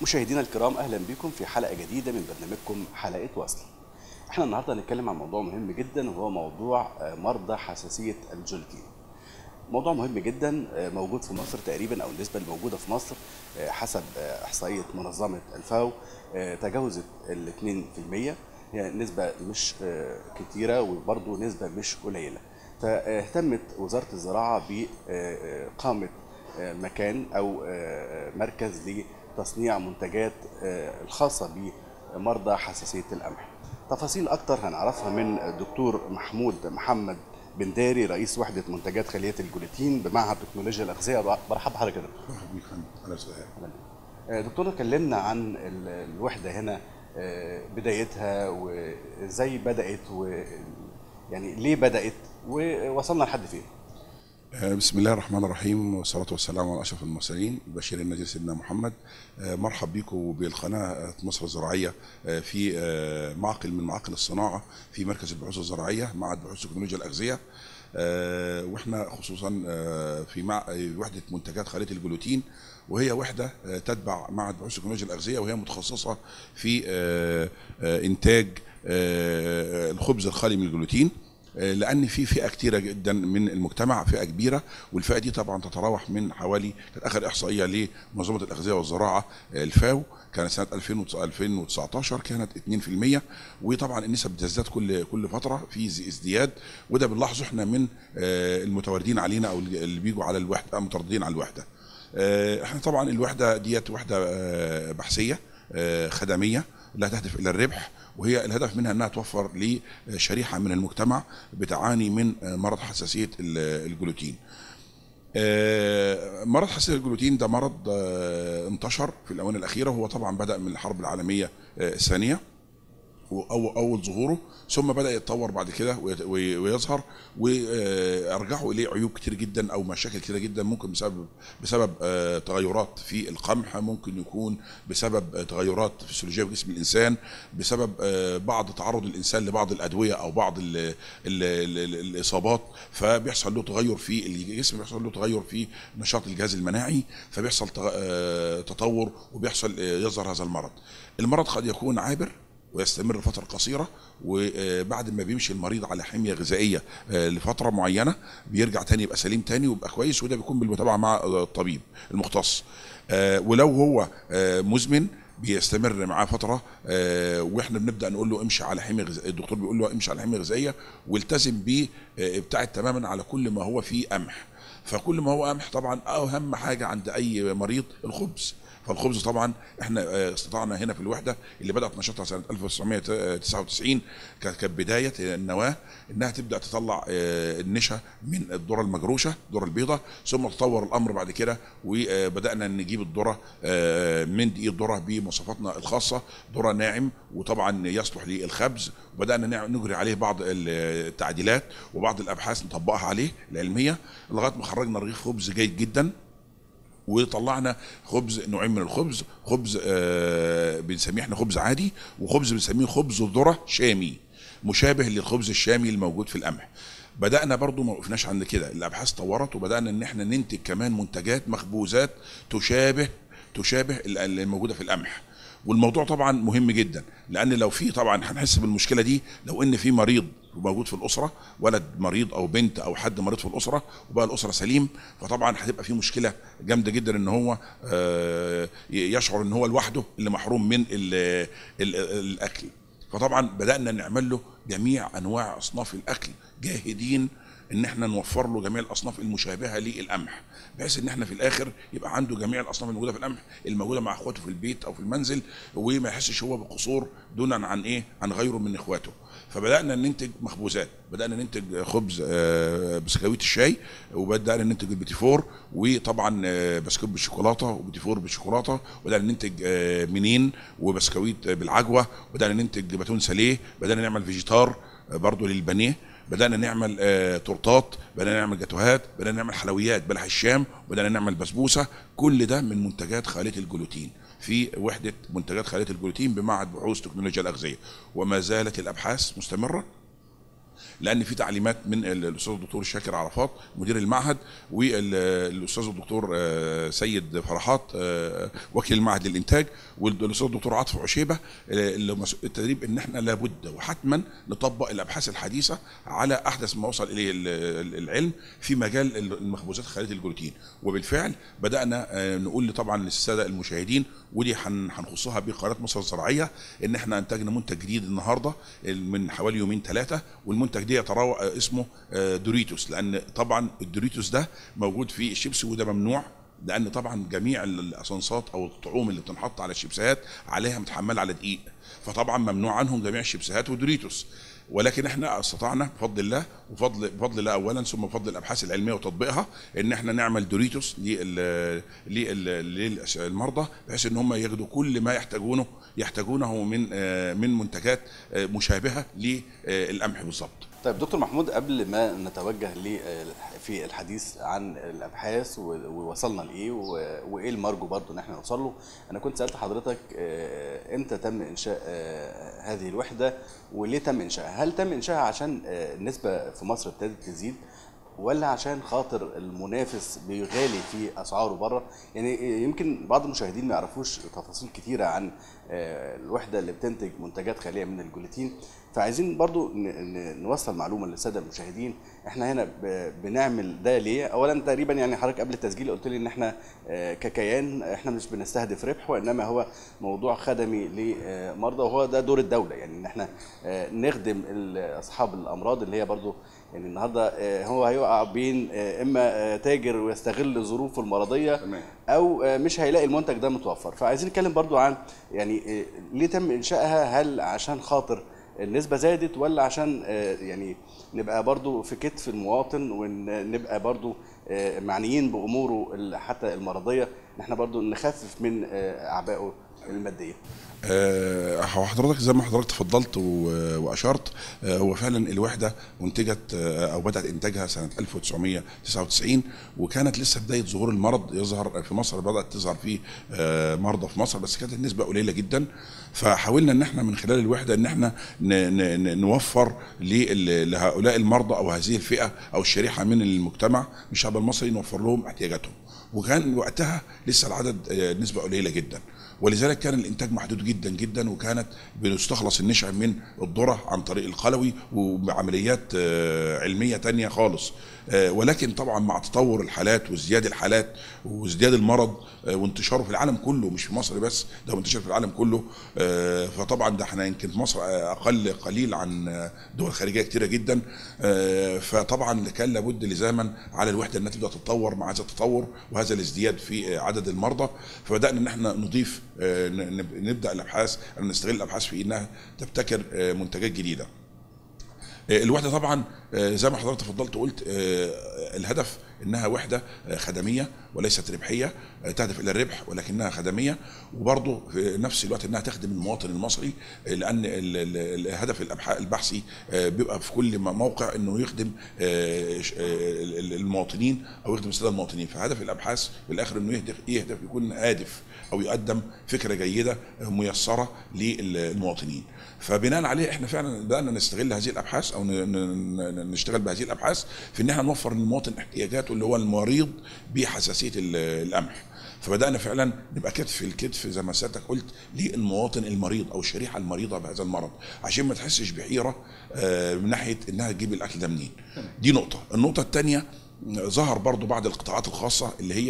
مشاهدينا الكرام اهلا بكم في حلقه جديده من برنامجكم حلقه وصل. احنا النهارده هنتكلم عن موضوع مهم جدا وهو موضوع آه، مرضى حساسيه الجلوتين. موضوع مهم جدا آه، موجود في مصر تقريبا او النسبه الموجوده في مصر آه، حسب آه، احصائيه منظمه الفاو آه، تجاوزت ال 2% هي نسبه مش آه، كتيره وبرضه نسبه مش قليله. فاهتمت وزاره الزراعه باقامه آه، مكان او آه، مركز لتصنيع منتجات آه، الخاصه بمرضى حساسيه القمح. تفاصيل اكتر هنعرفها من الدكتور محمود محمد بنداري رئيس وحده منتجات خليه الجلوتين بمعهد تكنولوجيا الاغذيه برحب بحضرتك يا دكتور. مرحبا بيك فندم اهلا وسهلا آه، دكتور كلمنا عن ال- الوحده هنا آه، بدايتها وازاي بدات و يعني ليه بدات ووصلنا لحد فين؟ آه، بسم الله الرحمن الرحيم والصلاة والسلام على أشرف المرسلين بشير النذير سيدنا محمد آه، مرحب بكم بالقناة مصر الزراعية آه، في آه، معقل من معاقل الصناعة في مركز البحوث الزراعية معهد بحوث تكنولوجيا الأغذية آه، واحنا خصوصا آه، في مع آه، وحدة منتجات خلية الجلوتين وهي وحدة آه، تتبع معهد بحوث تكنولوجيا الأغذية وهي متخصصة في آه، آه، إنتاج آه، الخبز الخالي من الجلوتين لان في فئه كتيره جدا من المجتمع فئه كبيره والفئه دي طبعا تتراوح من حوالي كانت اخر احصائيه لمنظمه الاغذيه والزراعه الفاو كانت سنه 2000 2019 كانت 2% وطبعا النسب بتزداد كل كل فتره في ز- ازدياد وده بنلاحظه احنا من آه، المتواردين علينا او اللي بيجوا على الوحده مترددين على الوحده آه، احنا طبعا الوحده ديت وحده آه، بحثيه آه، خدميه لا تهدف الى الربح وهي الهدف منها انها توفر لشريحه من المجتمع بتعاني من آه، مرض حساسيه ال- الجلوتين. آه، مرض حساسيه الجلوتين ده مرض آه، انتشر في الاونه الاخيره وهو طبعا بدا من الحرب العالميه آه، الثانيه أو أول ظهوره ثم بدأ يتطور بعد كده ويت- وي- ويظهر ويرجعوا إليه عيوب كتير جدا أو مشاكل كتير جدا ممكن بسبب بسبب آه، تغيرات في القمح ممكن يكون بسبب آه، تغيرات فسيولوجية في جسم الإنسان بسبب آه، بعض تعرض الإنسان لبعض الأدوية أو بعض ال ال ال ال الإصابات فبيحصل له تغير في الجسم بيحصل له تغير في نشاط الجهاز المناعي فبيحصل تغ- آه، تطور وبيحصل آه، يظهر هذا المرض المرض قد يكون عابر ويستمر فترة قصيرة وبعد ما بيمشي المريض على حمية غذائية آه، لفترة معينة بيرجع تاني يبقى سليم تاني ويبقى كويس وده بيكون بالمتابعة مع الطبيب المختص آه، ولو هو آه، مزمن بيستمر معاه فتره آه، واحنا بنبدا نقول له امشي على حميه غذائيه الدكتور بيقول له امشي على حميه غذائيه والتزم بيه آه، ابتعد تماما على كل ما هو فيه قمح فكل ما هو قمح طبعا اهم حاجه عند اي مريض الخبز فالخبز طبعا احنا آه، استطعنا هنا في الوحده اللي بدات نشاطها سنه 1999 كانت كانت بدايه النواه انها تبدا تطلع آه، النشا من الذره المجروشه الذره البيضاء ثم تطور الامر بعد كده وبدانا نجيب الذره آه، من دقيق الذره بمواصفاتنا الخاصه ذره ناعم وطبعا يصلح للخبز وبدانا نع- نجري عليه بعض التعديلات وبعض الابحاث نطبقها عليه العلميه لغايه ما خرجنا رغيف خبز جيد جدا وطلعنا خبز نوعين من الخبز خبز آه بنسميه احنا خبز عادي وخبز بنسميه خبز ذره شامي مشابه للخبز الشامي الموجود في القمح بدانا برضو ما وقفناش عند كده الابحاث طورت وبدانا ان احنا ننتج كمان منتجات مخبوزات تشابه تشابه ال- اللي موجوده في القمح والموضوع طبعا مهم جدا لان لو في طبعا هنحس بالمشكله دي لو ان في مريض موجود في الاسره ولد مريض او بنت او حد مريض في الاسره وبقى الاسره سليم فطبعا هتبقى في مشكله جامده جدا ان هو آه، يشعر ان هو لوحده اللي محروم من ال ال الاكل فطبعا بدانا نعمل له جميع انواع اصناف الاكل جاهدين ان احنا نوفر له جميع الاصناف المشابهه للقمح بحيث ان احنا في الاخر يبقى عنده جميع الاصناف الموجوده في القمح الموجوده مع اخواته في البيت او في المنزل وما يحسش هو بقصور دونا عن ايه عن غيره من اخواته فبدانا ننتج مخبوزات بدانا ننتج خبز آه، بسكويت الشاي وبدانا ننتج البيتيفور وطبعا آه، بسكوت بالشوكولاته وبيتيفور بالشوكولاته وبدانا ننتج آه، منين وبسكويت بالعجوه بدانا ننتج باتون ساليه بدانا نعمل فيجيتار آه، برضو للبانيه بدانا نعمل آه تورتات بدانا نعمل جاتوهات بدانا نعمل حلويات بلح الشام بدانا نعمل بسبوسه كل ده من منتجات خاليه الجلوتين في وحده منتجات خاليه الجلوتين بمعهد بحوث تكنولوجيا الاغذيه وما زالت الابحاث مستمره لان في تعليمات من ال- الاستاذ الدكتور شاكر عرفات مدير المعهد والاستاذ الدكتور آه، سيد فرحات آه، وكيل المعهد للانتاج والاستاذ الدكتور عاطف عشيبه آه، اللي مسؤول التدريب ان احنا لابد وحتما نطبق الابحاث الحديثه على احدث ما وصل اليه ال- ال- العلم في مجال المخبوزات خاليه الجلوتين وبالفعل بدانا آه، نقول طبعا للساده المشاهدين ودي هن- هنخصها بقناه مصر الزراعيه ان احنا انتجنا منتج جديد النهارده من حوالي يومين ثلاثه والمنتج ده يتراوح آه، اسمه آه، دوريتوس لان طبعا الدوريتوس ده موجود في الشيبسي وده ممنوع لان طبعا جميع الاسانسات او الطعوم اللي بتنحط على الشيبسات عليها متحمله على دقيق فطبعا ممنوع عنهم جميع الشيبسات ودوريتوس ولكن احنا استطعنا بفضل الله وفضل بفضل الله اولا ثم بفضل الابحاث العلميه وتطبيقها ان احنا نعمل دوريتوس لل- لل- للمرضى بحيث ان هم ياخدوا كل ما يحتاجونه يحتاجونه من آه، من منتجات آه، مشابهه للقمح بالظبط. طيب دكتور محمود قبل ما نتوجه ل في الحديث عن الابحاث و- ووصلنا لايه و- وايه المرجو برضو ان احنا نوصل له انا كنت سالت حضرتك آه، امتى تم انشاء آه، هذه الوحده وليه تم انشائها هل تم انشائها عشان آه، النسبه في مصر ابتدت تزيد ولا عشان خاطر المنافس بيغالي في اسعاره بره يعني يمكن بعض المشاهدين ما يعرفوش تفاصيل كتيره عن آه، الوحده اللي بتنتج منتجات خاليه من الجلوتين فعايزين برضو ن- ن- نوصل معلومه للساده المشاهدين احنا هنا ب- بنعمل ده ليه اولا تقريبا يعني حضرتك قبل التسجيل قلت لي ان احنا آه، ككيان احنا مش بنستهدف ربح وانما هو موضوع خدمي لمرضى وهو ده دور الدوله يعني ان احنا آه، نخدم ال- اصحاب الامراض اللي هي برضو يعني النهارده آه، هو هيقع بين آه، اما آه، تاجر ويستغل ظروفه المرضيه تمام. او آه، مش هيلاقي المنتج ده متوفر فعايزين نتكلم برضو عن يعني آه، ليه تم انشائها هل عشان خاطر النسبة زادت ولا عشان آه، يعني نبقى برضو في كتف المواطن ونبقى برضو آه، معنيين بأموره ال- حتى المرضية ان احنا برضو نخفف من آه، أعبائه المادية آه، هو حضرتك زي ما حضرتك تفضلت و- واشرت آه، هو فعلا الوحده انتجت آه، او بدات انتاجها سنه 1999 وكانت لسه بدايه ظهور المرض يظهر في مصر بدات تظهر فيه آه، مرضى في مصر بس كانت النسبه قليله جدا فحاولنا ان احنا من خلال الوحده ان احنا ن- ن- ن- نوفر لل- لهؤلاء المرضى او هذه الفئه او الشريحه من المجتمع من الشعب المصري نوفر لهم احتياجاتهم وكان وقتها لسه العدد آه، نسبه قليله جدا ولذلك كان الانتاج محدود جدا جدا وكانت بنستخلص النشا من الذره عن طريق القلوي وبعمليات آه، علميه تانية خالص آه، ولكن طبعا مع تطور الحالات وازدياد الحالات وازدياد المرض آه، وانتشاره في العالم كله مش في مصر بس ده هو منتشر في العالم كله آه، فطبعا ده احنا يمكن في مصر آه، اقل قليل عن آه، دول خارجيه كتيره جدا آه، فطبعا كان لابد لزاما على الوحده انها تبدا تتطور مع هذا التطور وهذا الازدياد في آه، عدد المرضى فبدانا ان احنا نضيف آه، ن- نب- نبدا الابحاث أو نستغل الابحاث في انها تبتكر آه، منتجات جديده آه، الوحده طبعا آه، زي ما حضرتك تفضلت وقلت آه، الهدف انها وحده آه، خدميه وليست ربحيه آه، تهدف الى الربح ولكنها خدميه وبرضه في نفس الوقت انها تخدم المواطن المصري آه، لان ال- ال- الهدف الأبحا- البحثي آه، بيبقى في كل م- موقع انه يخدم آه، ش- آه، ال- ال- المواطنين او يخدم الساده المواطنين فهدف الابحاث في الاخر انه يهدف يهدف يكون هادف او يقدم فكره جيده آه، ميسره للمواطنين فبناء عليه احنا فعلا بدانا نستغل هذه الابحاث او ن- ن- ن- نشتغل بهذه الابحاث في ان احنا نوفر للمواطن احتياجاته اللي هو المريض بحساسيه ال- القمح فبدانا فعلا نبقى كتف في الكتف زي ما سيادتك قلت للمواطن المريض او الشريحه المريضه بهذا المرض عشان ما تحسش بحيره آه، من ناحيه انها تجيب الاكل ده منين دي نقطه النقطه الثانيه ظهر برضو بعض القطاعات الخاصه اللي هي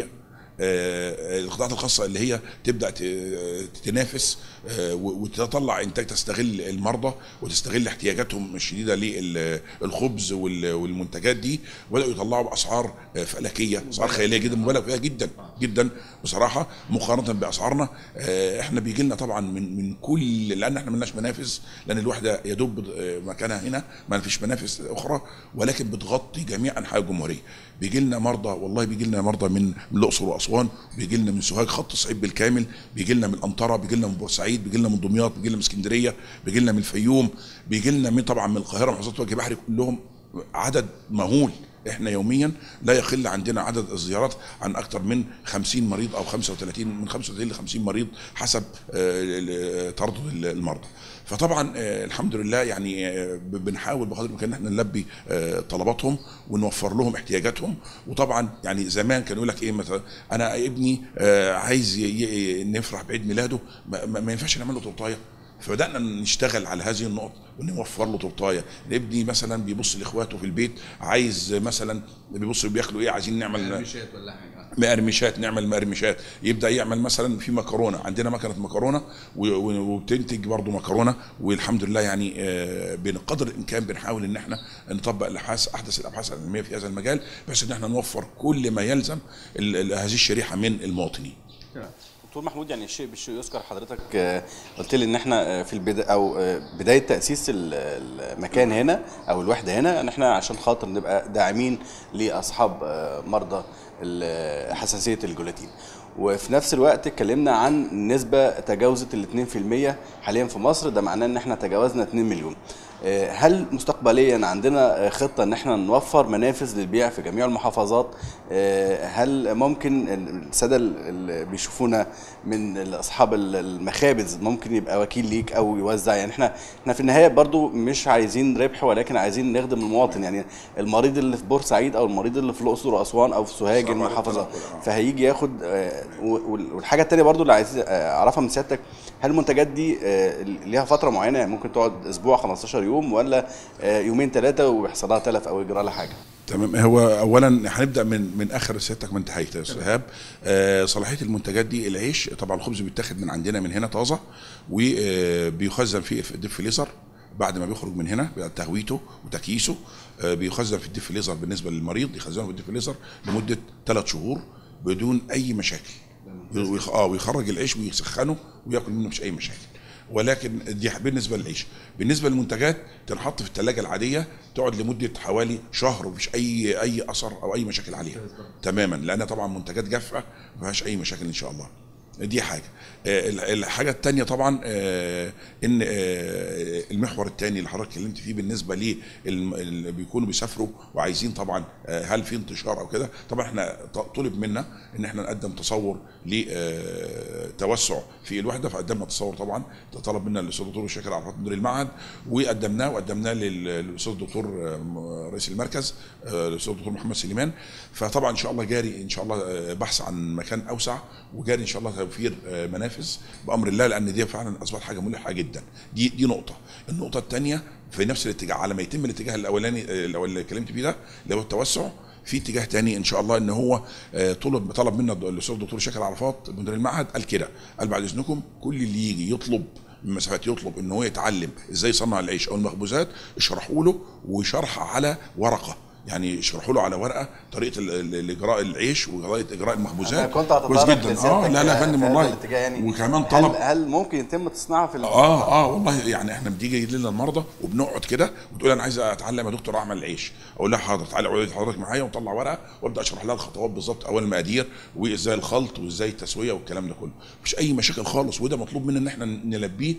آه، القطاعات الخاصه اللي هي تبدا ت- تنافس آه، و- وتطلع انتاج تستغل المرضى وتستغل احتياجاتهم الشديده للخبز وال- والمنتجات دي وبداوا يطلعوا باسعار آه، فلكيه اسعار خياليه جدا مبالغ فيها جدا جدا بصراحه مقارنه باسعارنا آه، احنا بيجي لنا طبعا من من كل لان احنا ملناش منافس لان الوحده يا دوب آه، مكانها هنا ما فيش منافس اخرى ولكن بتغطي جميع انحاء الجمهوريه بيجي لنا مرضى والله بيجي لنا مرضى من من الاقصر واسوان بيجي لنا من سوهاج خط الصعيد بالكامل بيجي لنا من الانطره بيجي لنا من بورسعيد بيجي لنا من دمياط بيجي لنا من اسكندريه بيجي لنا من الفيوم بيجي لنا من طبعا من القاهره محافظات وجه بحري كلهم عدد مهول احنا يوميا لا يقل عندنا عدد الزيارات عن اكثر من 50 مريض او 35 من 35 ل 50 مريض حسب آه، ال- تردد المرضى فطبعا آه، الحمد لله يعني آه، ب- بنحاول بقدر الامكان ان احنا نلبي آه، طلباتهم ونوفر لهم احتياجاتهم وطبعا يعني زمان كانوا يقول لك ايه مثلا انا ابني آه، عايز ي- ي- نفرح بعيد ميلاده ما, ما ما ينفعش نعمل له تورتايه فبدانا نشتغل على هذه النقط ونوفر له تورتايه ابني مثلا بيبص لاخواته في البيت عايز مثلا بيبص بياكلوا ايه عايزين نعمل مشيت ولا حاجه مقرمشات نعمل مقرمشات يبدا يعمل مثلا في مكرونه عندنا مكنه مكرونه و- و- وبتنتج برضه مكرونه والحمد لله يعني آه، بقدر الامكان بنحاول ان احنا نطبق الابحاث احدث الابحاث العلميه في هذا المجال بحيث ان احنا نوفر كل ما يلزم ال- ال- هذه الشريحه من المواطنين دكتور محمود يعني الشيء بالشيء يذكر حضرتك آه، قلت لي ان احنا آه، في البدايه او آه، بدايه تاسيس ال- المكان هنا او الوحده هنا ان احنا عشان خاطر نبقى داعمين لاصحاب آه، مرضى ال- حساسيه الجلوتين وفي نفس الوقت اتكلمنا عن نسبه تجاوزت ال 2% حاليا في مصر ده معناه ان احنا تجاوزنا 2 مليون آه، هل مستقبليا عندنا آه، خطه ان احنا نوفر منافذ للبيع في جميع المحافظات آه، هل ممكن الساده اللي بيشوفونا من اصحاب المخابز ممكن يبقى وكيل ليك او يوزع يعني احنا احنا في النهايه برضو مش عايزين ربح ولكن عايزين نخدم المواطن يعني المريض اللي في بورسعيد او المريض اللي في الاقصر واسوان او في سوهاج صعب عليه المحافظات التنقل، آه. فهيجي ياخد آه، وال- والحاجه الثانيه برضو اللي عايز آه، اعرفها من سيادتك هل المنتجات دي آه، ليها فتره معينه يعني ممكن تقعد اسبوع 15 يوم ولا آه، يومين ثلاثه ويحصل لها تلف او يجرى لها حاجه تمام هو اولا هنبدا من من اخر سيادتك ما انتهيت يا استاذ ايهاب آه صلاحيه المنتجات دي العيش طبعا الخبز بيتاخد من عندنا من هنا طازه وبيخزن في في الديب فريزر بعد ما بيخرج من هنا بيبقى تهويته وتكييسه آه بيخزن في الديب فريزر بالنسبه للمريض يخزنه في الديب فريزر لمده ثلاث شهور بدون اي مشاكل ويخ- اه ويخرج العيش ويسخنه وياكل منه مش اي مشاكل ولكن دي بالنسبه للعيش بالنسبه للمنتجات تنحط في الثلاجه العاديه تقعد لمده حوالي شهر ومفيش اي اي اثر او اي مشاكل عليها تماما لان طبعا منتجات جافه ما فيهاش اي مشاكل ان شاء الله دي حاجه آه، ال- الحاجه الثانيه طبعا آه، ان آه، المحور الثاني اللي حضرتك اتكلمت فيه بالنسبه لي اللي بيكونوا بيسافروا وعايزين طبعا آه، هل في انتشار او كده طبعا احنا ط- طلب منا ان احنا نقدم تصور لتوسع في الوحده فقدمنا تصور طبعا طلب منا الاستاذ الدكتور شاكر عرفات مدير المعهد وقدمناه وقدمناه لل- للاستاذ الدكتور آه، رئيس المركز آه، الاستاذ الدكتور محمد سليمان فطبعا ان شاء الله جاري ان شاء الله آه، بحث عن مكان اوسع وجاري ان شاء الله توفير آه، منافذ بامر الله لان دي فعلا اصبحت حاجه ملحه جدا دي دي نقطه النقطه الثانيه في نفس الاتجاه على ما يتم الاتجاه الاولاني آه، الاول اللي اتكلمت فيه ده اللي هو التوسع في اتجاه تاني ان شاء الله ان هو آه، طلب طلب منا الاستاذ الدكتور شاكر عرفات مدير المعهد قال كده قال بعد اذنكم كل اللي يجي يطلب من مسافات يطلب ان هو يتعلم ازاي يصنع العيش او المخبوزات اشرحوا له وشرح على ورقه يعني اشرحوا له على ورقه طريقه ال- ال- الاجراء العيش وطريقه اجراء المخبوزات أنا كنت كويس هتطرق جدا اه لسيادتك لا لا يا في فندم هذا والله الاتجاه يعني وكمان طلب هل, هل ممكن يتم تصنيعها في اه اه والله يعني احنا بتيجي لنا المرضى وبنقعد كده وتقول انا عايز اتعلم يا دكتور اعمل العيش اقول لها حاضر تعالى اقعدي حضرتك معايا ونطلع ورقه وابدا اشرح لها الخطوات بالظبط اول المقادير وازاي الخلط وازاي التسويه والكلام ده كله مفيش اي مشاكل خالص وده مطلوب منا ان احنا نلبيه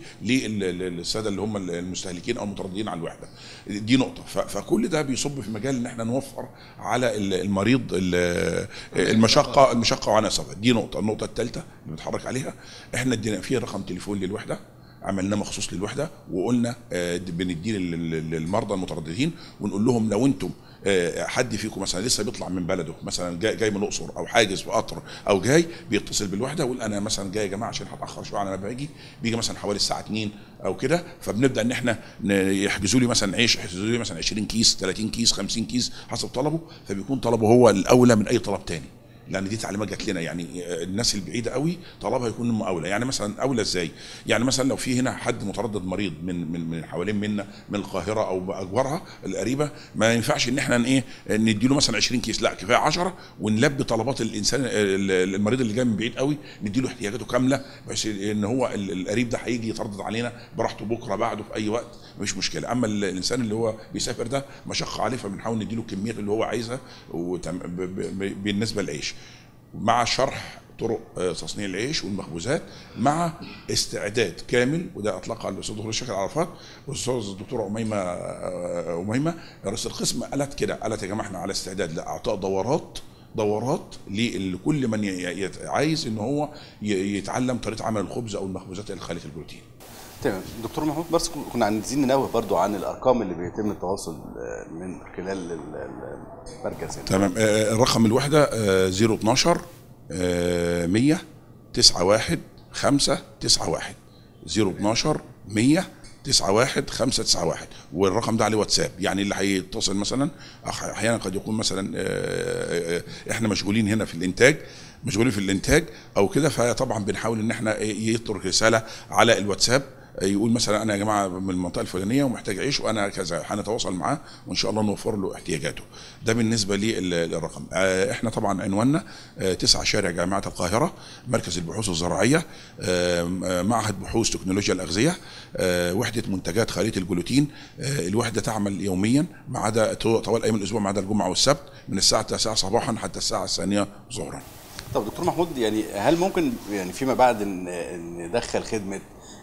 للساده اللي هم المستهلكين او المترددين على الوحده دي نقطه ف- فكل ده بيصب في مجال ان احنا نوفر على ال- المريض ال- المشقه المشقه وعناصرها دي نقطه النقطه الثالثه اللي بنتحرك عليها احنا ادينا فيه رقم تليفون للوحده عملناه مخصوص للوحده وقلنا آه، د- بنديه لل- لل- للمرضى المترددين ونقول لهم لو انتم آه، حد فيكم مثلا لسه بيطلع من بلده مثلا جاي, جاي من الاقصر او حاجز في قطر او جاي بيتصل بالوحده ويقول انا مثلا جاي يا جماعه عشان هتاخر شويه على ما باجي بيجي مثلا حوالي الساعه 2 او كده فبنبدا ان احنا ن- يحجزوا لي مثلا عيش يحجزوا لي مثلا 20 كيس 30 كيس 50 كيس حسب طلبه فبيكون طلبه هو الاولى من اي طلب تاني لان دي تعليمات جات لنا يعني الناس البعيده قوي طلبها يكون هم اولى يعني مثلا اولى ازاي يعني مثلا لو في هنا حد متردد مريض من من من حوالين منا من القاهره او اجوارها القريبه ما ينفعش ان احنا ايه نديله مثلا 20 كيس لا كفايه 10 ونلبي طلبات الانسان ال- المريض اللي جاي من بعيد قوي نديله احتياجاته كامله بحيث ان هو ال- القريب ده هيجي يتردد علينا براحته بكره بعده في اي وقت مفيش مشكله اما ال- الانسان اللي هو بيسافر ده مشقه عليه فبنحاول نديله الكميات اللي هو عايزها وتم- ب- ب- ب- بالنسبه للعيش مع شرح طرق آه، تصنيع العيش والمخبوزات مع استعداد كامل وده اطلقها الاستاذ الدكتور شاكر عرفات والاستاذ الدكتوره اميمه آه، اميمه رئيس القسم قالت كده قالت يا جماعه احنا على استعداد لاعطاء دورات دورات لكل من ي- ي- عايز ان هو ي- يتعلم طريقه عمل الخبز او المخبوزات الخاليه البروتين تمام دكتور محمود بس كنا عايزين ننوه برضو عن الارقام اللي بيتم التواصل آه، من خلال ال- ال- المركز هنا تمام آه، الرقم الوحده آه، 012 آه، 100 91 5 91 012 100 91 591 والرقم ده عليه واتساب يعني اللي هيتصل مثلا أح- احيانا قد يكون مثلا آه، آه، احنا مشغولين هنا في الانتاج مشغولين في الانتاج او كده فطبعا بنحاول ان احنا يترك رساله على الواتساب يقول مثلا انا يا جماعه من المنطقه الفلانيه ومحتاج عيش وانا كذا هنتواصل معاه وان شاء الله نوفر له احتياجاته ده بالنسبه للرقم آه، احنا طبعا عنواننا آه، تسعة شارع جامعه القاهره مركز البحوث الزراعيه آه، آه، معهد بحوث تكنولوجيا الاغذيه آه، وحده منتجات خاليه الجلوتين آه، الوحده تعمل يوميا ما عدا طوال ايام الاسبوع ما عدا الجمعه والسبت من الساعه 9 صباحا حتى الساعه الثانيه ظهرا طب دكتور محمود يعني هل ممكن يعني فيما بعد ن- ندخل خدمه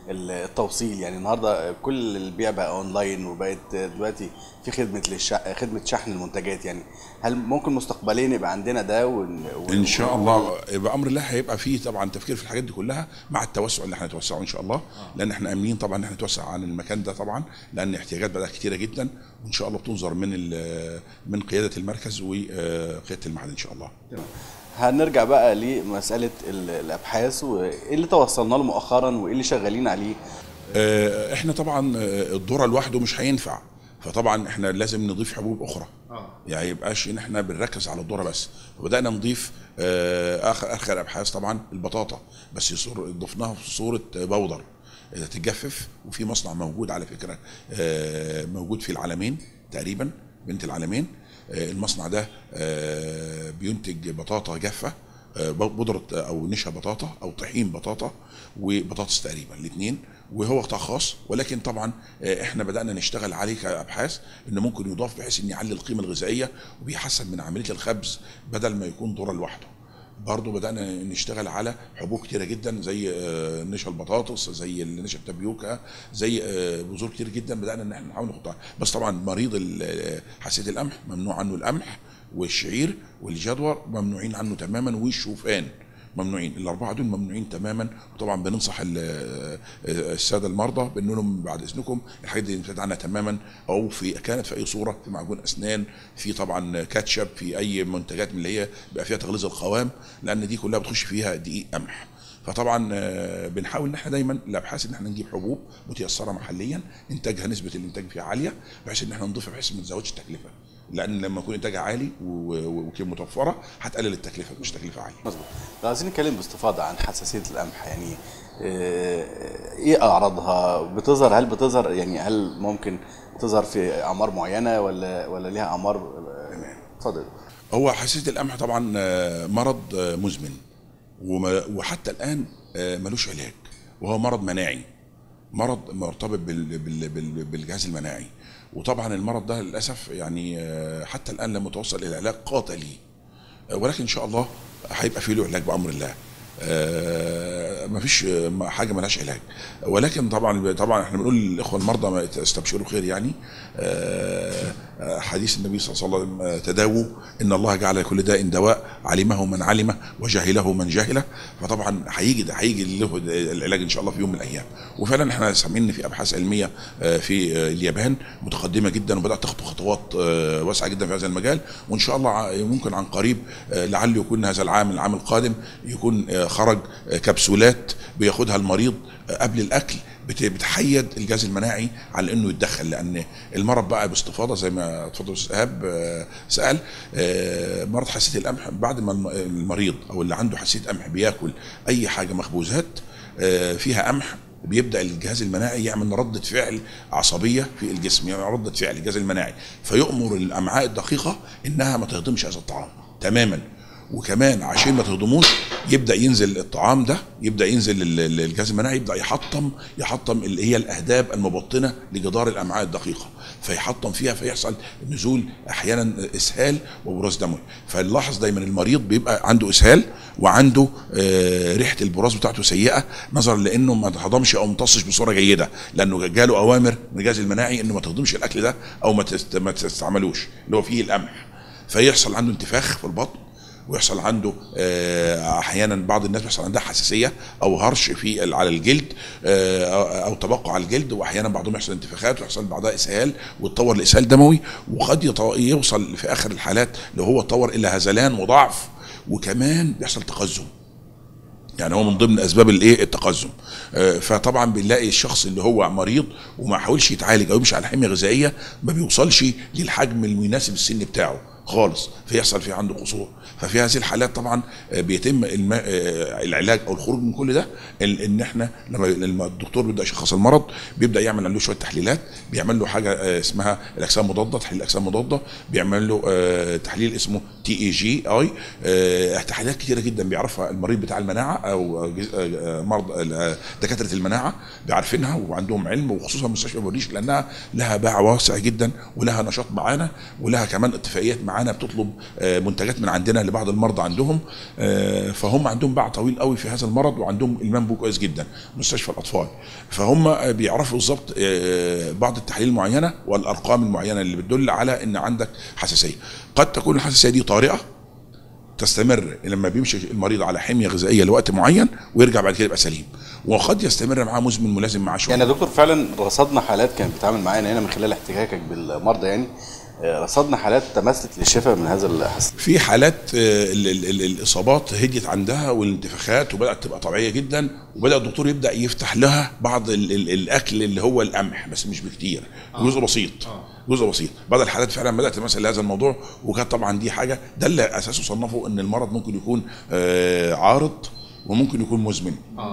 التوصيل يعني النهارده كل البيع بقى اونلاين وبقت دلوقتي في خدمه للش... خدمه شحن المنتجات يعني هل ممكن مستقبليا يبقى عندنا ده ون... ون... ان شاء الله بامر الله هيبقى فيه طبعا تفكير في الحاجات دي كلها مع التوسع اللي احنا هنتوسعه ان شاء الله لان احنا امنين طبعا ان احنا نتوسع عن المكان ده طبعا لان احتياجات بدات كتيره جدا وان شاء الله بتنظر من ال- من قياده المركز وقياده المعهد ان شاء الله تمام. هنرجع بقى لمساله ال- الابحاث وايه اللي توصلنا له مؤخرا وايه اللي شغالين عليه آه، احنا طبعا آه، الذره لوحده مش هينفع فطبعا احنا لازم نضيف حبوب اخرى يعني يبقاش ان احنا بنركز على الذره بس فبدانا نضيف آه، اخر اخر ابحاث طبعا البطاطا بس يصور ضفناها في صوره بودر إذا تتجفف وفي مصنع موجود على فكره آه، موجود في العالمين تقريبا بنت العالمين آه، المصنع ده آه، بينتج بطاطا جافه آه، بودره او نشا بطاطا او طحين بطاطا وبطاطس تقريبا الاثنين وهو قطاع خاص ولكن طبعا آه، احنا بدانا نشتغل عليه كابحاث انه ممكن يضاف بحيث ان يعلي القيمه الغذائيه وبيحسن من عمليه الخبز بدل ما يكون ذره لوحده برضه بدانا نشتغل على حبوب كتيره جدا زي آه، نشا البطاطس زي نشا التابيوكا زي آه، بذور كتير جدا بدانا ان احنا نحاول نحطها بس طبعا مريض ال- آه، حساسيه القمح ممنوع عنه القمح والشعير والجدور ممنوعين عنه تماما والشوفان ممنوعين الاربعه دول ممنوعين تماما وطبعا بننصح ال- آه، الساده المرضى بنقول لهم بعد اذنكم الحاجات دي نبتعد عنها تماما او في كانت في اي صوره في معجون اسنان في طبعا كاتشب في اي منتجات من اللي هي بيبقى فيها تغليظ القوام لان دي كلها بتخش فيها دقيق قمح فطبعا آه، بنحاول ان احنا دايما الابحاث ان احنا نجيب حبوب متيسره محليا انتاجها نسبه الانتاج فيها عاليه بحيث ان احنا نضيفها بحيث ما تزودش التكلفه لان لما يكون انتاجها عالي و- و- وكيل متوفره هتقلل التكلفه مش تكلفه عاليه مظبوط لو عايزين نتكلم باستفاضه عن حساسيه القمح يعني آه، ايه اعراضها بتظهر هل بتظهر يعني هل ممكن تظهر في اعمار معينه ولا ولا ليها اعمار آه، اتفضل هو حساسيه القمح طبعا آه، مرض آه، مزمن وما- وحتى الان آه، ملوش علاج وهو مرض مناعي مرض مرتبط بال- بال- بال- بالجهاز المناعي وطبعا المرض ده للاسف يعني آه، حتى الان لم يتوصل الى علاج قاتلي آه، ولكن ان شاء الله هيبقى في له علاج بامر الله آه، مفيش آه، حاجه ملهاش علاج ولكن طبعا طبعا احنا بنقول للاخوه المرضى ما استبشروا خير يعني آه، آه، حديث النبي صلى الله عليه وسلم آه، تداووا ان الله جعل لكل داء دواء علمه من علمه وجهله من جهله فطبعا هيجي ده هيجي له العلاج ان شاء الله في يوم من الايام وفعلا احنا سامعين ان في ابحاث علميه آه، في آه، اليابان متقدمه جدا وبدات تخطو خطوات آه، واسعه جدا في هذا المجال وان شاء الله ع- ممكن عن قريب آه، لعله يكون هذا العام العام القادم يكون آه، خرج آه، كبسولات بياخدها المريض آه، قبل الاكل بت- بتحيد الجهاز المناعي على انه يتدخل لان المرض بقى باستفاضه زي ما اتفضل استاذ ايهاب آه، سال آه، مرض حساسيه القمح بعد ما الم- المريض او اللي عنده حساسيه قمح بياكل اي حاجه مخبوزات آه، فيها قمح بيبدا الجهاز المناعي يعمل رده فعل عصبيه في الجسم يعمل رده فعل الجهاز المناعي فيؤمر الامعاء الدقيقه انها ما تهضمش هذا الطعام تماما وكمان عشان ما تهضموش يبدا ينزل الطعام ده يبدا ينزل ال- ال- الجهاز المناعي يبدا يحطم يحطم اللي هي الاهداب المبطنه لجدار الامعاء الدقيقه فيحطم فيها فيحصل نزول احيانا اسهال وبراز دموي فنلاحظ دايما المريض بيبقى عنده اسهال وعنده آه، ريحه البراز بتاعته سيئه نظرا لانه ما هضمش او امتصش بصوره جيده لانه جاله اوامر من الجهاز المناعي انه ما تهضمش الاكل ده او ما تست- ما تستعملوش اللي هو فيه القمح فيحصل عنده انتفاخ في البطن ويحصل عنده آه، احيانا بعض الناس بيحصل عندها حساسيه او هرش في ال- على الجلد آه، او أو تبقع على الجلد واحيانا بعضهم يحصل انتفاخات ويحصل بعدها اسهال ويتطور لاسهال دموي وقد يط- يوصل في اخر الحالات اللي هو اتطور الى هذلان وضعف وكمان بيحصل تقزم يعني هو من ضمن اسباب الايه التقزم آه، فطبعا بنلاقي الشخص اللي هو مريض وما حاولش يتعالج او يمشي على حميه غذائيه ما بيوصلش للحجم المناسب السن بتاعه خالص فيحصل في عنده قصور ففي هذه الحالات طبعا آه، بيتم الم- آه، العلاج او الخروج من كل ده ال- ان احنا لما لما الدكتور بيبدا يشخص المرض بيبدا يعمل له شويه تحليلات بيعمل له حاجه آه، اسمها الاجسام مضاده تحليل اجسام مضاده بيعمل له آه، تحليل اسمه تي اي جي اي آه، تحليلات كتيره جدا بيعرفها المريض بتاع المناعه او جز- آه، مرضى آه، دكاتره المناعه بيعرفينها وعندهم علم وخصوصا مستشفى بوريش لانها لها باع واسع جدا ولها نشاط معانا ولها كمان اتفاقيات معانا بتطلب آه، منتجات من عندنا لبعض المرضى عندهم آه، فهم عندهم باع طويل قوي في هذا المرض وعندهم المام بو كويس جدا مستشفى الاطفال فهم آه، بيعرفوا بالظبط آه، بعض التحاليل المعينه والارقام المعينه اللي بتدل على ان عندك حساسيه قد تكون الحساسيه دي طارئه تستمر لما بيمشي المريض على حميه غذائيه لوقت معين ويرجع بعد كده يبقى سليم وقد يستمر معاه مزمن ملازم معاه شويه يعني يا دكتور فعلا رصدنا حالات كانت بتتعامل معانا هنا من خلال احتكاكك بالمرضى يعني آه، رصدنا حالات تمثلت للشفاء من هذا الحساسيه في حالات آه، ال- ال- ال- الاصابات هديت عندها والانتفاخات وبدات تبقى طبيعيه جدا وبدا الدكتور يبدا يفتح لها بعض ال ال الاكل اللي هو القمح بس مش بكتير جزء بسيط جزء بسيط بعض الحالات فعلا بدات تمثل لهذا الموضوع وكانت طبعا دي حاجه ده اللي اساسه صنفوا ان المرض ممكن يكون آه، عارض وممكن يكون مزمن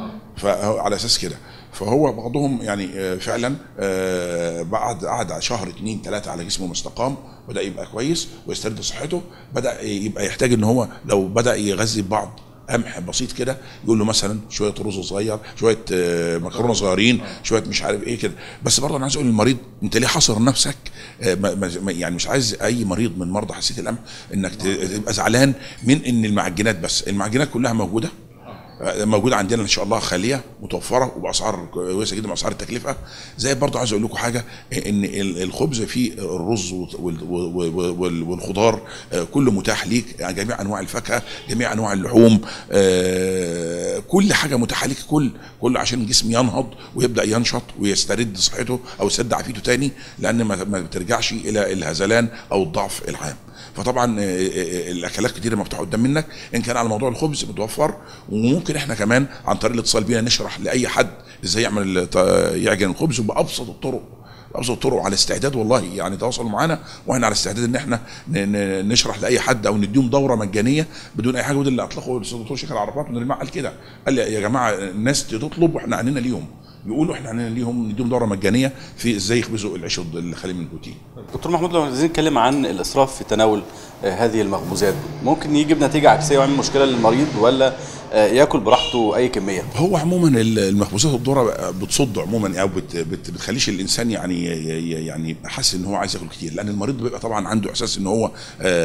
فعلى اساس كده فهو بعضهم يعني آه، فعلا آه، بعد قعد شهر اتنين ثلاثه على جسمه ما استقام بدا يبقى كويس ويسترد صحته بدا يبقى يحتاج ان هو لو بدا يغذي بعض قمح بسيط كده يقول له مثلا شويه رز صغير شويه آه، مكرونه صغيرين شويه مش عارف ايه كده بس برضه انا عايز اقول للمريض انت ليه حاصر نفسك آه، ما- ما- ما- يعني مش عايز اي مريض من مرضى حساسيه القمح انك ت- تبقى زعلان من ان المعجنات بس المعجنات كلها موجوده موجوده عندنا ان شاء الله خاليه متوفره وباسعار كويسه جدا باسعار التكلفه زي برضو عايز اقول لكم حاجه ان ال- الخبز فيه الرز وال- وال- وال- والخضار آه، كله متاح ليك يعني جميع انواع الفاكهه جميع انواع اللحوم آه، كل حاجه متاحه ليك كل كل عشان الجسم ينهض ويبدا ينشط ويسترد صحته او يسترد عافيته تاني لان ما ما بترجعش الى الهذلان او الضعف العام فطبعا آه، آه، الاكلات كتيره مفتوحه قدام منك ان كان على موضوع الخبز متوفر وممكن احنا كمان عن طريق الاتصال بينا نشرح لاي حد ازاي يعمل الت- يعجن الخبز وبابسط الطرق ابسط الطرق على استعداد والله يعني تواصلوا معانا واحنا على استعداد ان احنا ن- ن- نشرح لاي حد او نديهم دوره مجانيه بدون اي حاجه وده اللي اطلقه الاستاذ الدكتور شيخ العرفات من الماء قال كده قال يا جماعه الناس تطلب واحنا عنينا ليهم يقولوا احنا عنينا ليهم نديهم دوره مجانيه في ازاي يخبزوا العيش اللي خالي من البروتين دكتور محمود لو عايزين نتكلم عن الاسراف في تناول آه، هذه المخبوزات ممكن يجيب نتيجه عكسيه ويعمل مشكله للمريض ولا آه، ياكل براحته اي كميه هو عموما ال- المخبوزات الذره بتصد عموما او بت بت بتخليش الانسان يعني ي- ي- يعني يبقى حاسس ان هو عايز ياكل كتير لان المريض بيبقى طبعا عنده احساس ان هو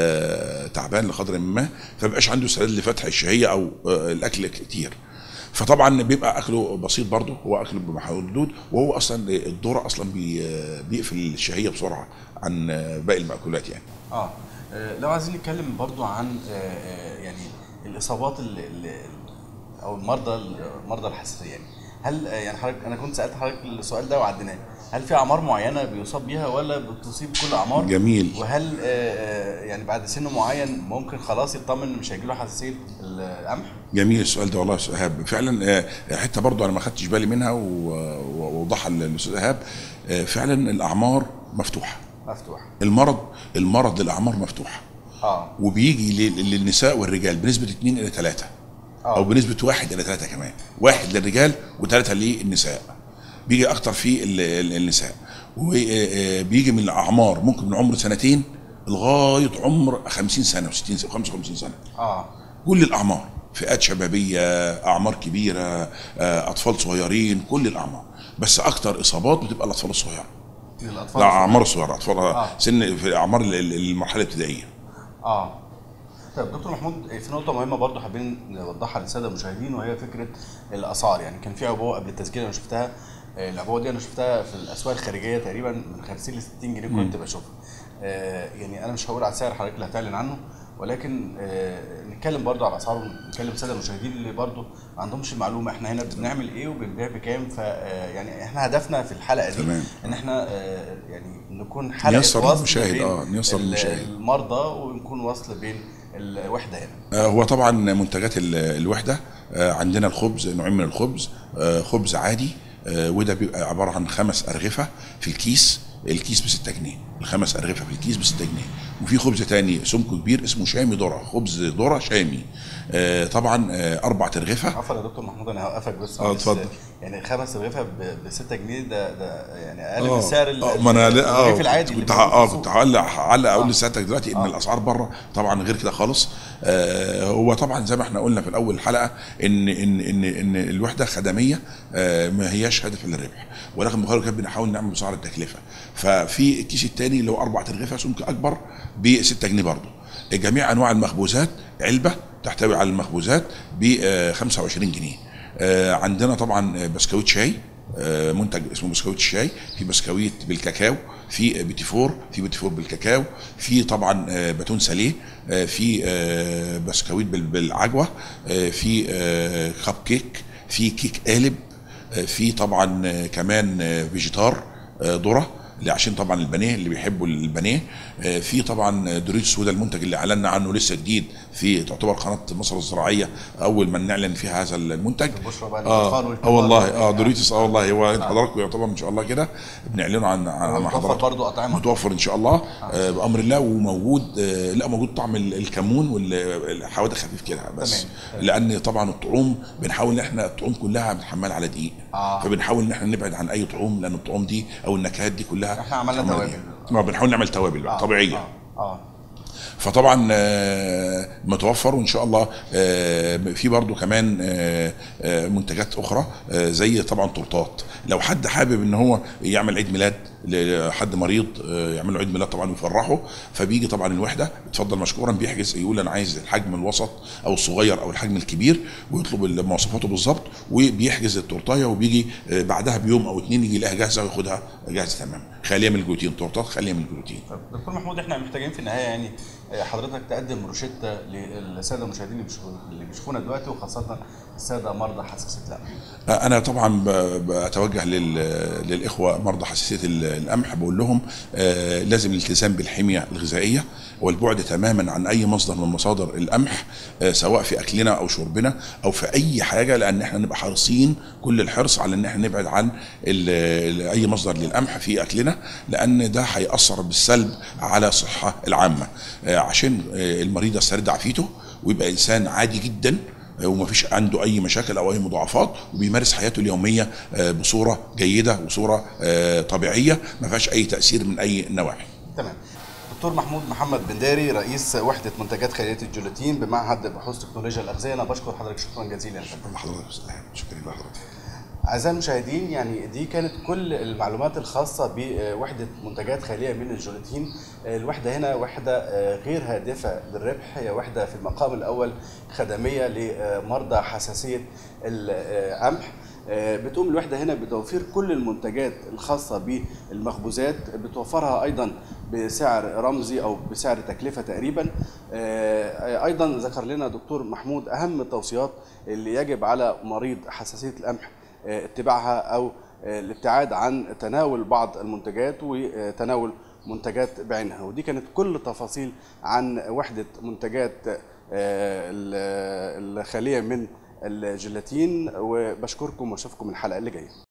آه تعبان لقدر ما فمبقاش عنده استعداد لفتح الشهيه او آه الاكل كتير فطبعا بيبقى اكله بسيط برضه هو اكله بمحدود وهو اصلا الذره اصلا بي بيقفل الشهيه بسرعه عن باقي المأكولات يعني اه آه، لو عايزين نتكلم برضو عن آه، آه، يعني الاصابات ال- ال- او المرضى المرضى الحساسيه يعني هل آه، يعني حضرتك انا كنت سالت حضرتك السؤال ده وعديناه هل في اعمار معينه بيصاب بيها ولا بتصيب كل الاعمار جميل. وهل آه، آه، يعني بعد سن معين ممكن خلاص يطمن إن مش هيجيله حساسيه القمح جميل السؤال ده والله يا استاذ ايهاب فعلا آه، حته برضو انا ما خدتش بالي منها و- ووضحها الاستاذ ايهاب آه، فعلا الاعمار مفتوحه مفتوح المرض المرض للاعمار مفتوحه اه وبيجي لل- للنساء والرجال بنسبه 2 الى 3 او اه بنسبه 1 الى 3 كمان واحد للرجال وثلاثه للنساء بيجي اكتر في ال- ال- النساء وبيجي من الاعمار ممكن من عمر سنتين لغايه عمر 50 سنه و60 سنه و55 سنه اه كل الاعمار فئات شبابيه اعمار كبيره آه، اطفال صغيرين كل الاعمار بس اكتر اصابات بتبقى الاطفال الصغيره للاطفال لا اعمار الصغيره اطفال آه. سن في اعمار ال- ال- المرحله الابتدائيه اه طيب دكتور محمود في نقطة مهمة برضه حابين نوضحها للسادة المشاهدين وهي فكرة الأسعار يعني كان في عبوة قبل التسجيل أنا شفتها آه، العبوة دي أنا شفتها في الأسواق الخارجية تقريبا من 50 ل 60 جنيه كنت بشوفها آه، يعني أنا مش هقول على السعر حضرتك اللي هتعلن عنه ولكن آه، نتكلم برضه على الأسعار ونتكلم السادة المشاهدين اللي برضه ما عندهمش المعلومة احنا هنا بنعمل إيه وبنبيع بكام ف آه، يعني احنا هدفنا في الحلقة دي تمام. إن احنا آه، يعني نكون حلقة نيسر وصل للمشاهد، بين آه، نيسر ال- للمشاهد. المرضى ونكون وصل بين الوحدة هنا آه، هو طبعا منتجات ال- الوحده آه، عندنا الخبز نوعين من الخبز آه، خبز عادي آه، وده بيبقى عباره عن خمس ارغفه في الكيس الكيس ب 6 جنيه الخمس ارغفه في الكيس ب 6 جنيه وفي خبز تاني سمكه كبير اسمه شامي ذره خبز ذره شامي آه، طبعا آه، اربع ارغفه عفوا يا دكتور محمود انا هوقفك بس اه، بس اتفضل. يعني خمس رغيفه ب 6 جنيه ده ده يعني اقل من اه سعر ال- اه ما انا لا- اه الرغيف العادي اللي كنت ه- موجود في اه السوق. كنت هعلق هعلق اقول آه. لسيادتك دلوقتي ان آه. الاسعار بره طبعا غير كده خالص آه هو طبعا زي ما احنا قلنا في الاول الحلقه ان ان ان ان الوحده خدميه آه ما هياش هدف للربح ولكن بقدر الامكان بنحاول نعمل بسعر التكلفه ففي الكيس الثاني اللي هو اربع رغيفه سمك اكبر ب 6 جنيه برضه جميع انواع المخبوزات علبه تحتوي على المخبوزات ب 25 جنيه آه عندنا طبعا بسكويت شاي آه، منتج اسمه بسكويت الشاي في بسكويت بالكاكاو في بيتي فور في بيتي فور بالكاكاو في طبعا آه، باتون ساليه آه، في آه، بسكويت بال- بالعجوه آه، في آه، كب كيك في كيك قالب آه، في طبعا آه، كمان آه، فيجيتار آه، ذره اللي عشان طبعا البانيه اللي بيحبوا البانيه آه، في طبعا دوريتوس وده المنتج اللي اعلنا عنه لسه جديد في تعتبر قناه مصر الزراعيه اول ما نعلن فيها هذا المنتج البشرى بقى اه للأطفال اه والكبار والله اه والجميع. دوريتوس اه والله هو حضراتكم يعتبر ان شاء الله كده بنعلنه عن عن مع ومتوفر حضراتكم برضه اطعمه متوفر ان شاء الله آه بامر الله وموجود آه لا موجود طعم ال- الكمون والحوادق خفيف كده بس تمام، تمام. لان طبعا الطعوم بنحاول ان احنا الطعوم كلها بنحملها على دقيق آه. فبنحاول ان احنا نبعد عن اي طعوم لان الطعوم دي او النكهات دي كلها إحنا عملنا بنحملها توابل. دقيق. ما بنحاول نعمل توابل آه، طبيعيه اه اه فطبعا آه، متوفر وان شاء الله آه، في برضو كمان آه، آه، منتجات اخرى آه، زي طبعا تورتات لو حد حابب ان هو يعمل عيد ميلاد لحد مريض آه، يعمل له عيد ميلاد طبعا ويفرحه فبيجي طبعا الوحده يتفضل مشكورا بيحجز يقول انا عايز الحجم الوسط او الصغير او الحجم الكبير ويطلب مواصفاته بالظبط وبيحجز التورتايه وبيجي آه، بعدها بيوم او اتنين يجي يلاقيها جاهزه وياخدها جاهزه تماما خاليه من الجلوتين تورتات خاليه من الجلوتين طب دكتور محمود احنا محتاجين في النهايه يعني آه، حضرتك تقدم روشته للساده المشاهدين اللي بيشوفوا- اللي بيشوفونا دلوقتي وخاصه الساده مرضى حساسيه القلب انا طبعا ب- بتوجه لل- للاخوه مرضى حساسيه ال- القمح بقول لهم آه، لازم الالتزام بالحميه الغذائيه والبعد تماما عن اي مصدر من مصادر القمح آه، سواء في اكلنا او شربنا او في اي حاجه لان احنا نبقى حريصين كل الحرص على ان احنا نبعد عن ال- ال- اي مصدر للقمح في اكلنا لان ده هياثر بالسلب على الصحه العامه آه، عشان آه، المريض يسترد عافيته ويبقى انسان عادي جدا ومفيش عنده اي مشاكل او اي مضاعفات وبيمارس حياته اليوميه آه، بصوره جيده وصوره آه، طبيعيه ما فيهاش اي تاثير من اي نواحي تمام دكتور محمود محمد بنداري رئيس وحده منتجات خليه الجيلاتين بمعهد بحوث تكنولوجيا الاغذيه انا بشكر حضرتك شكرا جزيلا يا فندم. شكرا لحضرتك يا أستاذ إلهام. شكرا لحضرتك أعزائي المشاهدين يعني دي كانت كل المعلومات الخاصة بوحدة منتجات خالية من الجيلاتين الوحدة هنا وحدة غير هادفة للربح هي وحدة في المقام الأول خدمية لمرضى حساسية القمح بتقوم الوحدة هنا بتوفير كل المنتجات الخاصة بالمخبوزات بتوفرها أيضا بسعر رمزي أو بسعر تكلفة تقريبا أيضا ذكر لنا دكتور محمود أهم التوصيات اللي يجب على مريض حساسية القمح اتباعها او الابتعاد عن تناول بعض المنتجات وتناول منتجات بعينها ودي كانت كل تفاصيل عن وحده منتجات الخاليه من الجيلاتين وبشكركم واشوفكم الحلقه اللي جايه